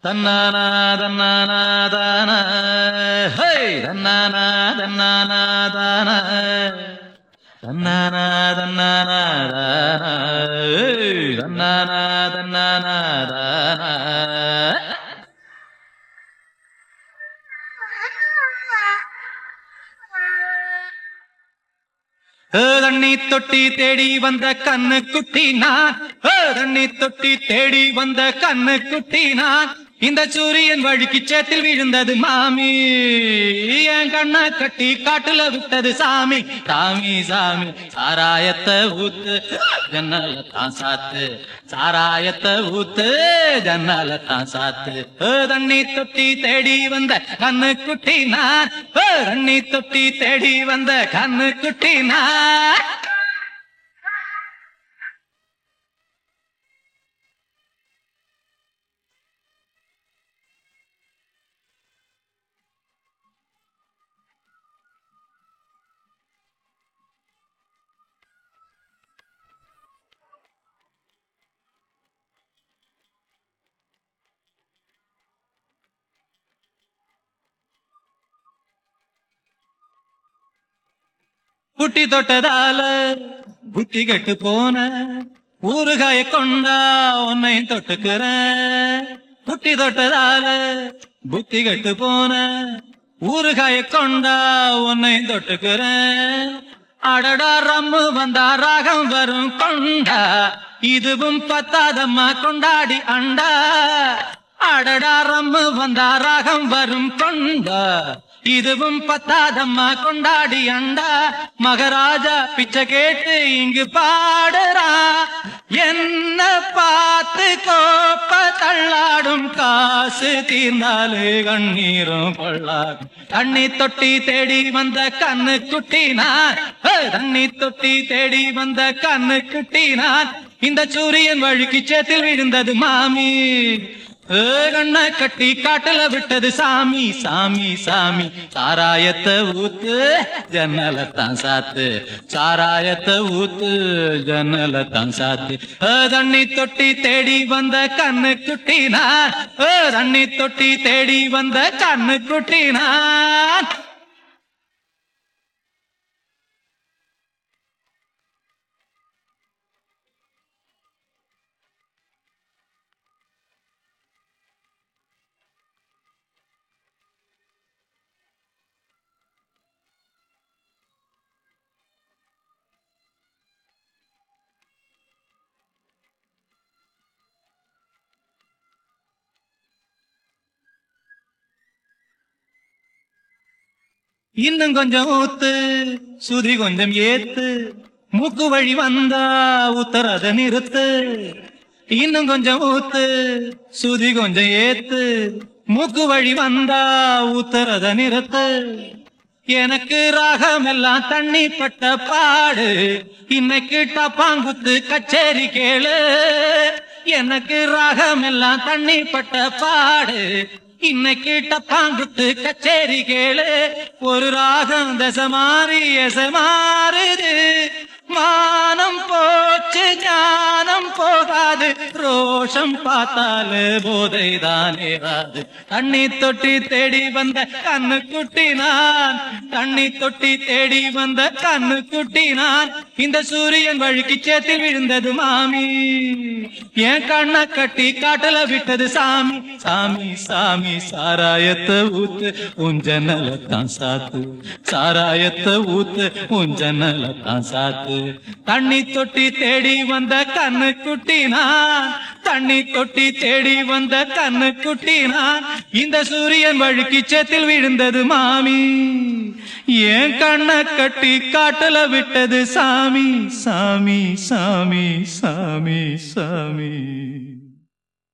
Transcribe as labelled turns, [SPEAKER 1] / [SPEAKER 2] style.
[SPEAKER 1] தன்னானா தன்னானா தான ஹே தன்னானா தன்னானா தான தன்னானா தன்னானா தான ஏய், தன்னானா தன்னானா தான ஏ, தண்ணி தொட்டி தேடி வந்த கண்ணு குட்டி நான் ஏ, தண்ணி தொட்டி தேடி வந்த கண்ணு குட்டி நான் இந்த சூரியன் வழுக்கி சேத்தில் விழுந்தது மாமி என் கண்ணை கட்டி காட்டுல விட்டது சாமி சாமி சாமி சாராயத்தை ஊத்து ஜன்னல தான் சாத்து சாராயத்தை ஊத்து ஜன்னல தான் சாத்து ஏ, தண்ணி தொட்டி தேடி வந்த கண்ணு குட்டி நான் ஏ, தண்ணி தொட்டி தேடி வந்த கண்ணு குட்டி நான் புட்டி தொட்டதால புத்தி கெட்டு போன ஊறுகாய கொண்டா உன்னையும் தொட்டுக்கிறேன் புட்டி தொட்டதால புத்தி கெட்டு போன ஊறுகாய கொண்டா உன்னையும் தொட்டுக்கிறேன் அடடா ரம்மு வந்தா ராகம் வரும் கொண்டா இதுவும் பத்தாதம்மா கொண்டாடி அண்டா அடடா ரம்மு வந்தா ராகம் வரும் கொண்டா இதுவும் பத்தாதம்மா கொண்டாடி அண்டா மகராஜா பிச்சை கேட்டு இங்கு பாடுறா என்ன பார்த்து கோப்ப தள்ளாடும் காசு தீர்ந்தாலே கண்ணீரும் கொள்ளாடும் தண்ணி தொட்டி தேடி வந்த கண்ணு குட்டி நான் ஏ, தண்ணி தொட்டி தேடி வந்த கண்ணு குட்டி நான் இந்த சூரியன் வழுக்கி சேத்தில் விழுந்தது மாமி ஏ, கண்ணை கட்டி காட்டுல விட்டது சாமி சாமி சாமி சாராயத்தை ஊத்து ஜன்னலத்தான் சாத்து சாராயத்தை ஊத்து ஜன்னலத்தான் சாத்து ஏ, தண்ணி தொட்டி தேடி வந்த கண்ணு குட்டி நான் ஏ, தண்ணி தொட்டி தேடி வந்த கண்ணு குட்டி நான் இன்னும் கொஞ்சம் ஊத்து சுதி கொஞ்சம் ஏத்து மூக்கு வழி வந்தா உத்தரத நிறுத்து இன்னும் கொஞ்சம் ஊத்து சுதி கொஞ்சம் ஏத்து மூக்கு வழி வந்தா உத்தரத நிறுத்து எனக்கு ராகம் எல்லாம் தண்ணி பட்ட பாடு இன்னைக்கு டப்பாங்குத்து கச்சேரி கேளு எனக்கு ராகம் எல்லாம் தண்ணி பட்ட பாடு இன்னைக்கு டப்பாங்குத்து கச்சேரி கேளு ஒரு ராகம் தசை மாறி எசை மாறுது மானம் போச்சு ஞானம் போகாது ரோஷம் பார்த்தாலே போதை தானே ராது தண்ணி தொட்டி தேடி வந்த கண்ணு குட்டி நான் தண்ணி தொட்டி தேடி வந்த கண்ணு குட்டி நான் இந்த சூரியன் வழுக்கி சேத்தில் விழுந்தது மாமி என் கண்ணை கட்டி காட்டுல விட்டது சாமி சாமி சாமி சாராயத்தை ஊத்து உன் ஜன்னலத்தான் சாத்து சாராயத்தை ஊத்து உன் ஜன்னலத்தான் சாத்து தண்ணி தொட்டி தேடி வந்த கண்ணு குட்டி நான் தண்ணி தொட்டி தேடி வந்த கண்ணு குட்டி நான் இந்த சூரியன் வழுக்கி சேத்தில் விழுந்தது மாமி என் கண்ணை கட்டி காட்டுல விட்டது சாமி சாமி சாமி சாமி சாமி